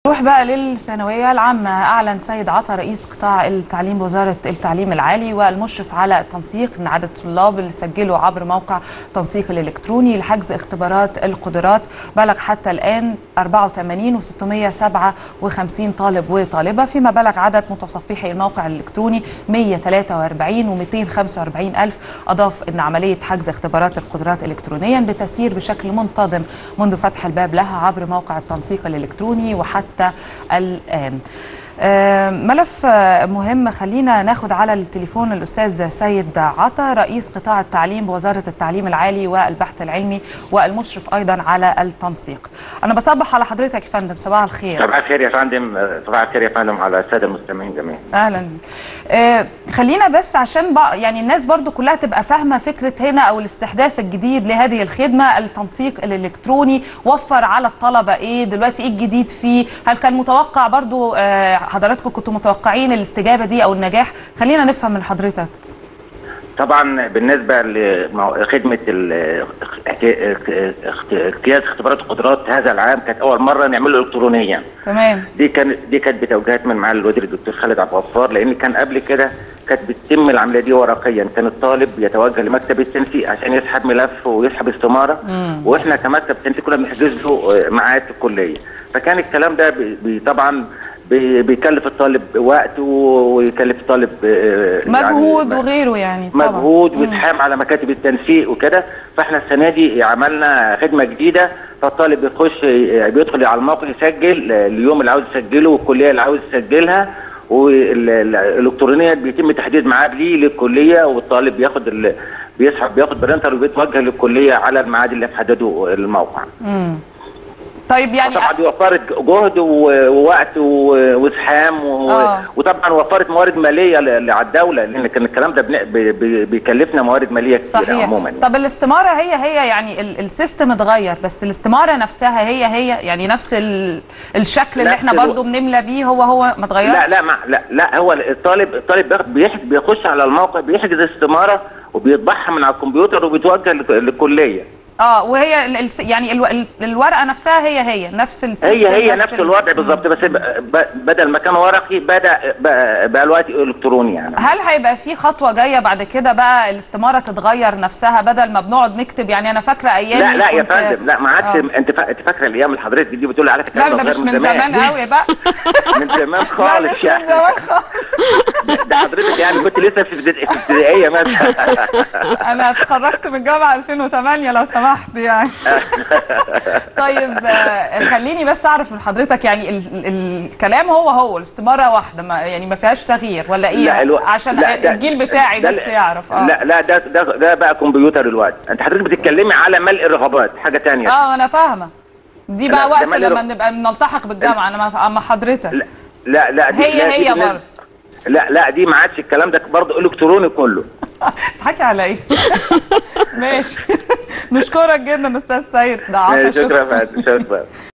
نروح بقى للثانوية العامة أعلن سيد عطا رئيس قطاع التعليم بوزارة التعليم العالي والمشرف على التنسيق أن عدد الطلاب اللي سجلوا عبر موقع التنسيق الإلكتروني لحجز اختبارات القدرات بلغ حتى الآن 84 و657 طالب وطالبة فيما بلغ عدد متصفحي الموقع الإلكتروني 143 و245 ألف أضاف أن عملية حجز اختبارات القدرات إلكترونيا بتسير بشكل منتظم منذ فتح الباب لها عبر موقع التنسيق الإلكتروني وحتى حتى الآن ملف مهم خلينا ناخد على التليفون الأستاذ سيد عطا رئيس قطاع التعليم بوزارة التعليم العالي والبحث العلمي والمشرف أيضا على التنسيق أنا بصبح على حضرتك يا فندم صباح الخير صباح الخير يا فندم صباح الخير يا فندم على السادة المستمعين جميعا أهلا آه خلينا بس عشان بقى يعني الناس برضو كلها تبقى فاهمة فكرة هنا أو الاستحداث الجديد لهذه الخدمة التنسيق الإلكتروني وفر على الطلبة إيه دلوقتي إيه الجديد فيه هل كان متوقع برضو آه حضراتكم كنتوا متوقعين الاستجابه دي او النجاح خلينا نفهم من حضرتك طبعا بالنسبه لخدمه اجتياز اختبارات القدرات هذا العام كانت اول مره نعمله الكترونيا تمام دي كانت دي كانت بتوجيهات من معالي الوزير الدكتور خالد عبد الغفار لان كان قبل كده كانت بتتم العمليه دي ورقيا كان الطالب يتوجه لمكتب التنسيق عشان يسحب ملف ويسحب استماره مم. واحنا كمكتب تنسيق كنا بنحجز له ميعاد في الكليه فكان الكلام ده بي طبعا بيكلف الطالب وقت ويكلف الطالب مجهود يعني وغيره يعني طبعا. مجهود وازحام على مكاتب التنسيق وكده فاحنا السنه دي عملنا خدمه جديده فالطالب بيخش بيدخل على الموقع يسجل اليوم اللي عاوز يسجله والكليه اللي عاوز يسجلها والالكترونيا بيتم تحديد ميعاد ليه للكليه والطالب بياخد بيسحب بياخد برينتر وبيتوجه للكليه على الميعاد اللي محدده الموقع. امم طيب يعني طبعا دي وفرت جهد ووقت وازحام آه. وطبعا وفرت موارد ماليه على الدوله لان كان الكلام ده بيكلفنا موارد ماليه كتير صحيح. عموما طب الاستماره هي هي يعني السيستم اتغير بس الاستماره نفسها هي هي يعني نفس الشكل اللي احنا برضو بنملى بيه هو هو ما اتغيرش لا لا ما لا لا هو الطالب الطالب بيخش على الموقع بيحجز استماره وبيطبعها من على الكمبيوتر وبيتوجه للكليه اه وهي ال يعني ال الورقه نفسها هي هي نفس السيستم هي هي نفس, نفس الوضع بالظبط بس بدل ما كان ورقي بدا بقى الوقت الكتروني يعني هل هيبقى في خطوه جايه بعد كده بقى الاستماره تتغير نفسها بدل ما بنقعد نكتب يعني انا فاكره ايام لا لا يا فندم لا ما عادش آه. انت انت فاكره الايام اللي حضرتك دي بتقولي على لا ده مش من زمان قوي بقى من زمان خالص يعني من زمان خالص ده حضرتك يعني كنت لسه في ابتدائيه مثلا انا اتخرجت من الجامعه 2008 لو سمحت يعني طيب خليني بس اعرف من حضرتك يعني ال ال الكلام هو هو الاستماره واحده ما يعني ما فيهاش تغيير ولا ايه لا الو... عشان لا الجيل بتاعي بس يعرف اه لا لا ده ده ده بقى كمبيوتر الوقت انت حضرتك بتتكلمي على ملء الرغبات حاجه ثانيه اه انا فاهمه دي بقى وقت لما نبقى نلتحق بالجامعه انا مع حضرتك لا لا, لا دي هي هي برضه لا لا دي ما عادش الكلام ده برضه الكتروني كله تضحكي على ايه؟ ماشي نشكرك جدا استاذ سيد ده شكرا يا فندم شكرا